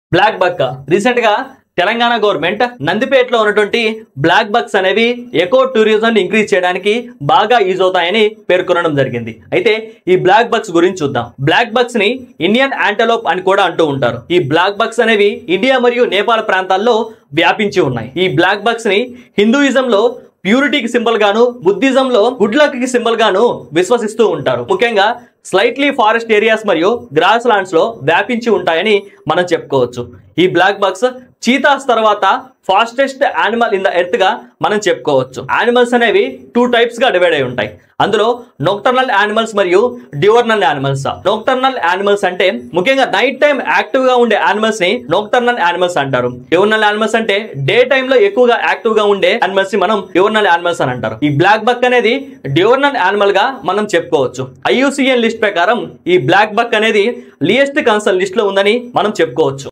black బక్ recent గా Telangana government నందిపేటలో ఉన్నటువంటి బ్లాక్ బక్స్ అనేవి ఎకో టూరిజం ఇంక్రీజ్ చేయడానికి బాగా యూజ్ అవుతాయని పేర్కొనడం జరిగింది అయితే ఈ బ్లాక్ బక్స్ గురించి చూద్దాం బ్లాక్ బక్స్ ని ఇండియన్ యాంటలోప్ అని కూడా అంటూ ఉంటారు ఈ బ్లాక్ బక్స్ అనేవి ఇండియా మరియు నేపాల్ ప్రాంతాల్లో వ్యాపించి ఉన్నాయి ఈ బ్లాక్ బక్స్ ని హిందూయిజంలో ప్యూరిటీకి సింబల్ గాను బుద్ధిజం లో గుడ్ లక్ కి సింబల్ గాను విశ్వసిస్తూ ఉంటారు ముఖ్యంగా స్లైట్లీ ఫారెస్ట్ ఏరియాస్ మరియు గ్రాస్ ల్యాండ్స్ లో వ్యాపించి ఉంటాయని మనం చెప్పుకోవచ్చు ఈ బ్లాక్ బక్స్ చీతాస్ తర్వాత fastest animal in the earth గా మనం చెప్పుకోవచ్చు యానిమల్స్ అనేవి టూ టైప్స్ గా డివైడ్ అయి ఉంటాయి అందులో నోక్టర్నల్ యానిమల్స్ మరియు డివర్నల్ యానిమల్స్ నోక్టర్నల్ యానిమల్స్ అంటే ముఖ్యంగా నైట్ టైం యాక్టివ్ గా ఉండే యానిమల్స్ ని నోక్టర్నల్ యానిమల్స్ అంటారు డివర్నల్ యానిమల్స్ అంటే డే టైమ్ లో ఎక్కువగా యాక్టివ్ గా ఉండే యానిమల్స్ ని మనం డివర్నల్ యానిమల్స్ అని అంటారు ఈ బ్లాక్ బక్ అనేది డివర్నల్ యానిమల్ గా మనం చెప్పుకోవచ్చు ఐయుసిఎన్ లిస్ట్ ప్రకారం ఈ బ్లాక్ బక్ అనేది లియెస్ట్ కన్సల్ లిస్ట్ లో ఉందని మనం చెప్పుకోవచ్చు